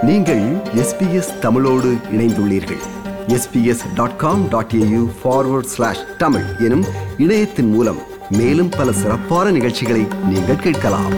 நீங்கள் எஸ்பிஎஸ் தமிழோடு இணைந்துள்ளீர்கள் SBS dot com dot AU forward slash Tamil எனும் இணையத்தின் மூலம் மேலும் பல சிறப்பான நிகழ்ச்சிகளை நீங்கள் கேட்கலாம்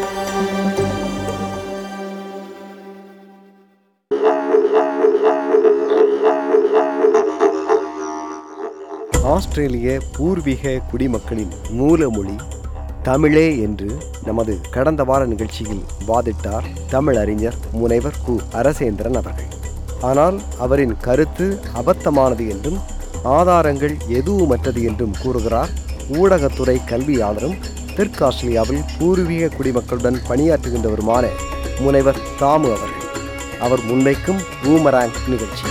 ஆஸ்திரேலிய பூர்வீக குடிமக்களின் மூலமொழி தமிழே என்று நமது கடந்த வார நிகழ்ச்சியில் வாதிட்டார் தமிழ் அறிஞர் முனைவர் கு அரசேந்திரன் அவர்கள் ஆனால் அவரின் கருத்து அபத்தமானது என்றும் ஆதாரங்கள் எதுவுமற்றது என்றும் கூறுகிறார் ஊடகத்துறை கல்வியாளரும் தெற்கு ஆஸ்திரேலியாவில் பூர்வீக குடிமக்களுடன் பணியாற்றுகின்றவருமான முனைவர் தாமு அவர்கள் அவர் முன்வைக்கும் பூமராங் நிகழ்ச்சி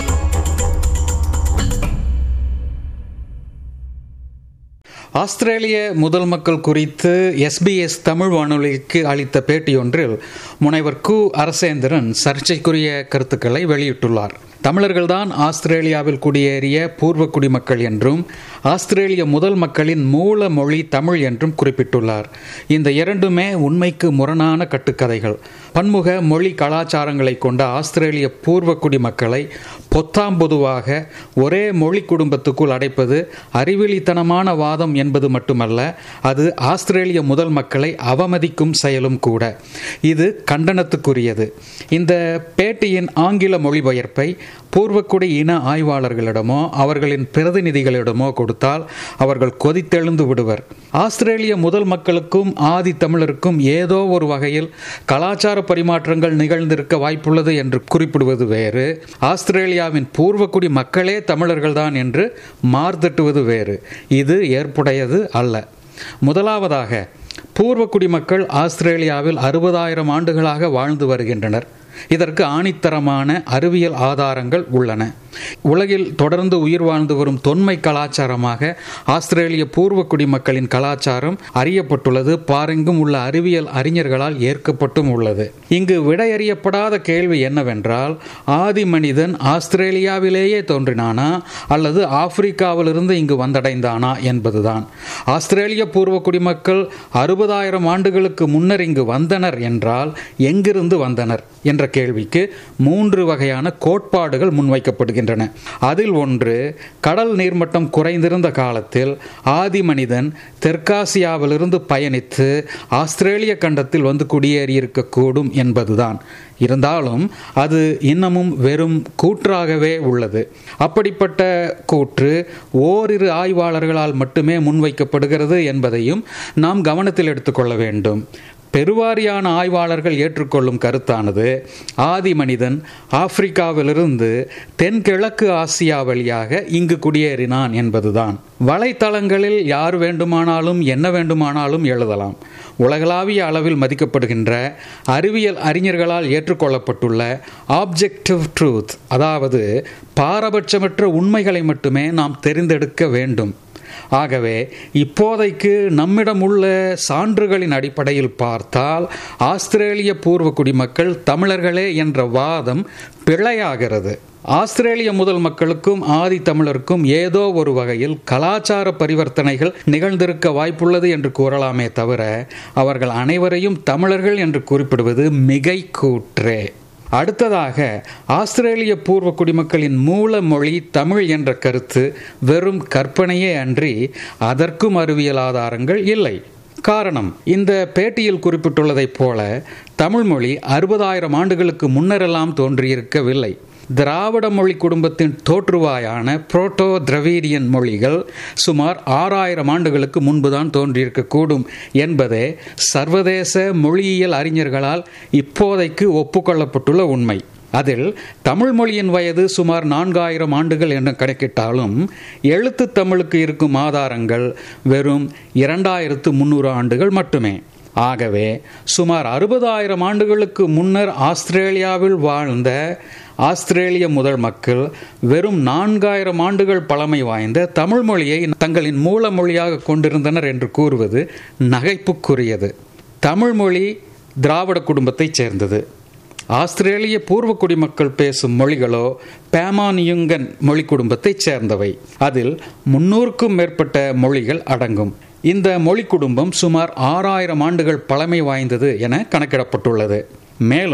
ஆஸ்திரேலிய முதல் மக்கள் குறித்து எஸ்பிஎஸ் தமிழ் வானொலிக்கு அளித்த பேட்டியொன்றில் முனைவர் கு அரசேந்திரன் சர்ச்சைக்குரிய கருத்துக்களை வெளியிட்டுள்ளார் தமிழர்கள்தான் ஆஸ்திரேலியாவில் குடியேறிய பூர்வ குடிமக்கள் என்றும் ஆஸ்திரேலிய முதல் மக்களின் மூல மொழி தமிழ் என்றும் குறிப்பிட்டுள்ளார் இந்த இரண்டுமே உண்மைக்கு முரணான கட்டுக்கதைகள் பன்முக மொழி கலாச்சாரங்களை கொண்ட ஆஸ்திரேலிய பூர்வ குடிமக்களை பொத்தாம் பொதுவாக ஒரே மொழி குடும்பத்துக்குள் அடைப்பது அறிவிலித்தனமான வாதம் என்பது மட்டுமல்ல அது ஆஸ்திரேலிய முதல் மக்களை அவமதிக்கும் செயலும் கூட இது கண்டனத்துக்குரியது இந்த பேட்டியின் ஆங்கில மொழிபெயர்ப்பை பூர்வக்குடி இன ஆய்வாளர்களிடமோ அவர்களின் பிரதிநிதிகளிடமோ கொடுத்தால் அவர்கள் கொதித்தெழுந்து விடுவர் ஆஸ்திரேலிய முதல் மக்களுக்கும் ஆதி தமிழருக்கும் ஏதோ ஒரு வகையில் கலாச்சார பரிமாற்றங்கள் நிகழ்ந்திருக்க வாய்ப்புள்ளது என்று குறிப்பிடுவது வேறு ஆஸ்திரேலியாவின் பூர்வக்குடி மக்களே தமிழர்கள்தான் என்று மார்தட்டுவது வேறு இது ஏற்புடையது அல்ல முதலாவதாக பூர்வ குடிமக்கள் ஆஸ்திரேலியாவில் அறுபதாயிரம் ஆண்டுகளாக வாழ்ந்து வருகின்றனர் இதற்கு ஆணித்தரமான அறிவியல் ஆதாரங்கள் உள்ளன உலகில் தொடர்ந்து உயிர் வாழ்ந்து வரும் தொன்மை கலாச்சாரமாக ஆஸ்திரேலிய பூர்வ குடிமக்களின் கலாச்சாரம் அறியப்பட்டுள்ளது பாரெங்கும் உள்ள அறிவியல் அறிஞர்களால் ஏற்கப்பட்டும் உள்ளது இங்கு விடையறியப்படாத கேள்வி என்னவென்றால் ஆதி மனிதன் ஆஸ்திரேலியாவிலேயே தோன்றினானா அல்லது ஆப்பிரிக்காவிலிருந்து இங்கு வந்தடைந்தானா என்பதுதான் ஆஸ்திரேலிய பூர்வ குடிமக்கள் அறுபதாயிரம் ஆண்டுகளுக்கு முன்னர் இங்கு வந்தனர் என்றால் எங்கிருந்து வந்தனர் என்ற கேள்விக்கு மூன்று வகையான கோட்பாடுகள் முன்வைக்கப்படுகின்றன அதில் ஒன்று கடல் நீர்மட்டம் குறைந்திருந்த காலத்தில் ஆதி மனிதன் தெற்காசியாவிலிருந்து பயணித்து ஆஸ்திரேலிய கண்டத்தில் வந்து குடியேறியிருக்கக்கூடும் என்பதுதான் இருந்தாலும் அது இன்னமும் வெறும் கூற்றாகவே உள்ளது அப்படிப்பட்ட கூற்று ஓரிரு ஆய்வாளர்களால் மட்டுமே முன்வைக்கப்படுகிறது என்பதையும் நாம் கவனத்தில் எடுத்துக்கொள்ள வேண்டும் பெருவாரியான ஆய்வாளர்கள் ஏற்றுக்கொள்ளும் கருத்தானது ஆதி மனிதன் ஆப்பிரிக்காவிலிருந்து தென்கிழக்கு ஆசியா வழியாக இங்கு குடியேறினான் என்பதுதான் வலைத்தளங்களில் யார் வேண்டுமானாலும் என்ன வேண்டுமானாலும் எழுதலாம் உலகளாவிய அளவில் மதிக்கப்படுகின்ற அறிவியல் அறிஞர்களால் ஏற்றுக்கொள்ளப்பட்டுள்ள ஆப்ஜெக்டிவ் ட்ரூத் அதாவது பாரபட்சமற்ற உண்மைகளை மட்டுமே நாம் தெரிந்தெடுக்க வேண்டும் ஆகவே இப்போதைக்கு நம்மிடம் உள்ள சான்றுகளின் அடிப்படையில் பார்த்தால் ஆஸ்திரேலிய பூர்வ குடிமக்கள் தமிழர்களே என்ற வாதம் பிழையாகிறது ஆஸ்திரேலிய முதல் மக்களுக்கும் ஆதி தமிழருக்கும் ஏதோ ஒரு வகையில் கலாச்சார பரிவர்த்தனைகள் நிகழ்ந்திருக்க வாய்ப்புள்ளது என்று கூறலாமே தவிர அவர்கள் அனைவரையும் தமிழர்கள் என்று குறிப்பிடுவது மிகை கூற்றே அடுத்ததாக ஆஸ்திரேலிய பூர்வ குடிமக்களின் மூல மொழி தமிழ் என்ற கருத்து வெறும் கற்பனையே அன்றி அதற்கும் அறிவியல் ஆதாரங்கள் இல்லை காரணம் இந்த பேட்டியில் குறிப்பிட்டுள்ளதைப் போல தமிழ் மொழி அறுபதாயிரம் ஆண்டுகளுக்கு முன்னரெல்லாம் தோன்றியிருக்கவில்லை திராவிட மொழி குடும்பத்தின் தோற்றுவாயான புரோட்டோ திரவீடியன் மொழிகள் சுமார் ஆறாயிரம் ஆண்டுகளுக்கு முன்புதான் தோன்றியிருக்கக்கூடும் என்பதே சர்வதேச மொழியியல் அறிஞர்களால் இப்போதைக்கு ஒப்புக்கொள்ளப்பட்டுள்ள உண்மை அதில் தமிழ் மொழியின் வயது சுமார் நான்காயிரம் ஆண்டுகள் என கணக்கிட்டாலும் எழுத்து தமிழுக்கு இருக்கும் ஆதாரங்கள் வெறும் இரண்டாயிரத்து முன்னூறு ஆண்டுகள் மட்டுமே ஆகவே சுமார் அறுபதாயிரம் ஆண்டுகளுக்கு முன்னர் ஆஸ்திரேலியாவில் வாழ்ந்த ஆஸ்திரேலிய முதல் மக்கள் வெறும் நான்காயிரம் ஆண்டுகள் பழமை வாய்ந்த தமிழ் மொழியை தங்களின் மூல மொழியாக கொண்டிருந்தனர் என்று கூறுவது நகைப்புக்குரியது தமிழ் மொழி திராவிட குடும்பத்தைச் சேர்ந்தது ஆஸ்திரேலிய பூர்வ குடிமக்கள் பேசும் மொழிகளோ பேமானியுங்கன் மொழி குடும்பத்தைச் சேர்ந்தவை அதில் முன்னூறுக்கும் மேற்பட்ட மொழிகள் அடங்கும் இந்த மொழி குடும்பம் சுமார் ஆறாயிரம் ஆண்டுகள் பழமை வாய்ந்தது என கணக்கிடப்பட்டுள்ளது மேலும்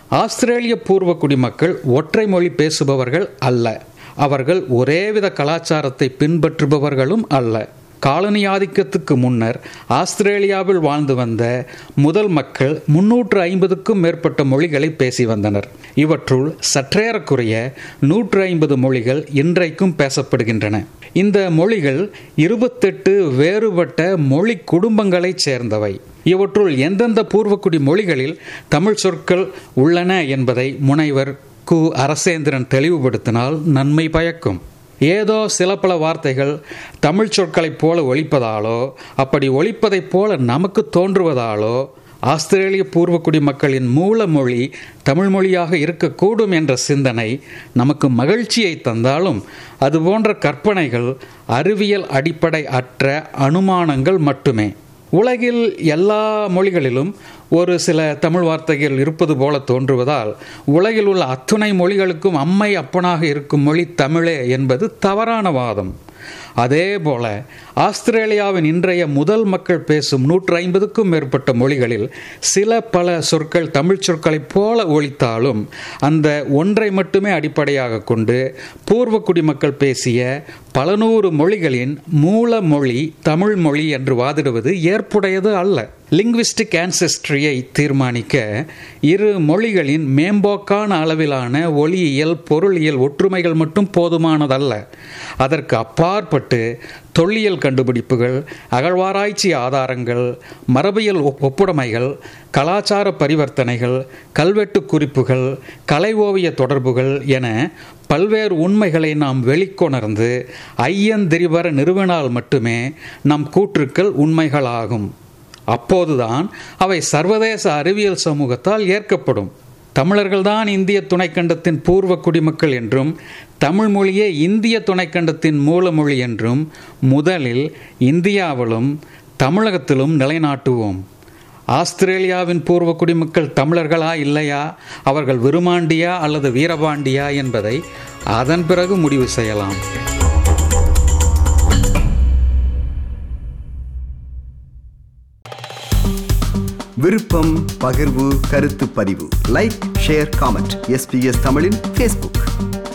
ஆஸ்திரேலிய பூர்வ குடிமக்கள் ஒற்றை மொழி பேசுபவர்கள் அல்ல அவர்கள் ஒரேவித கலாச்சாரத்தை பின்பற்றுபவர்களும் அல்ல காலனி ஆதிக்கத்துக்கு முன்னர் ஆஸ்திரேலியாவில் வாழ்ந்து வந்த முதல் மக்கள் முன்னூற்று ஐம்பதுக்கும் மேற்பட்ட மொழிகளை பேசி வந்தனர் இவற்றுள் சற்றேறக்குறைய நூற்று ஐம்பது மொழிகள் இன்றைக்கும் பேசப்படுகின்றன இந்த மொழிகள் இருபத்தெட்டு வேறுபட்ட மொழி குடும்பங்களைச் சேர்ந்தவை இவற்றுள் எந்தெந்த பூர்வக்குடி மொழிகளில் தமிழ் சொற்கள் உள்ளன என்பதை முனைவர் கு அரசேந்திரன் தெளிவுபடுத்தினால் நன்மை பயக்கும் ஏதோ சில பல வார்த்தைகள் தமிழ் சொற்களைப் போல ஒழிப்பதாலோ அப்படி ஒழிப்பதைப் போல நமக்கு தோன்றுவதாலோ ஆஸ்திரேலிய பூர்வக்குடி மக்களின் மூல மொழி தமிழ் மொழியாக இருக்கக்கூடும் என்ற சிந்தனை நமக்கு மகிழ்ச்சியை தந்தாலும் அதுபோன்ற கற்பனைகள் அறிவியல் அடிப்படை அற்ற அனுமானங்கள் மட்டுமே உலகில் எல்லா மொழிகளிலும் ஒரு சில தமிழ் வார்த்தைகள் இருப்பது போல தோன்றுவதால் உலகில் உள்ள அத்துணை மொழிகளுக்கும் அம்மை அப்பனாக இருக்கும் மொழி தமிழே என்பது தவறான வாதம் அதே போல ஆஸ்திரேலியாவின் இன்றைய முதல் மக்கள் பேசும் நூற்று ஐம்பதுக்கும் மேற்பட்ட மொழிகளில் சில பல சொற்கள் தமிழ் சொற்களைப் போல ஒழித்தாலும் அந்த ஒன்றை மட்டுமே அடிப்படையாக கொண்டு பூர்வ குடிமக்கள் பேசிய பல நூறு மொழிகளின் மூல மொழி தமிழ் மொழி என்று வாதிடுவது ஏற்புடையது அல்ல லிங்குவிஸ்டிக் ஆன்செஸ்ட்ரியை தீர்மானிக்க இரு மொழிகளின் மேம்போக்கான அளவிலான ஒளியியல் பொருளியல் ஒற்றுமைகள் மட்டும் போதுமானதல்ல அதற்கு அப்பாற்பட்டு தொல்லியல் கண்டுபிடிப்புகள் அகழ்வாராய்ச்சி ஆதாரங்கள் மரபியல் ஒப்புடைமைகள் கலாச்சார பரிவர்த்தனைகள் கல்வெட்டு குறிப்புகள் கலை ஓவிய தொடர்புகள் என பல்வேறு உண்மைகளை நாம் வெளிக்கொணர்ந்து ஐயந்திரிவர நிறுவனால் மட்டுமே நம் கூற்றுக்கள் உண்மைகளாகும் அப்போதுதான் அவை சர்வதேச அறிவியல் சமூகத்தால் ஏற்கப்படும் தமிழர்கள்தான் இந்திய துணைக்கண்டத்தின் பூர்வ குடிமக்கள் என்றும் தமிழ் மொழியே இந்திய துணைக்கண்டத்தின் மூலமொழி என்றும் முதலில் இந்தியாவிலும் தமிழகத்திலும் நிலைநாட்டுவோம் ஆஸ்திரேலியாவின் பூர்வ குடிமக்கள் தமிழர்களா இல்லையா அவர்கள் விருமாண்டியா அல்லது வீரபாண்டியா என்பதை அதன் பிறகு முடிவு செய்யலாம் விருப்பம் பகிர்வு கருத்து பதிவு லைக் ஷேர் காமெண்ட் எஸ்பிஎஸ் தமிழின் ஃபேஸ்புக்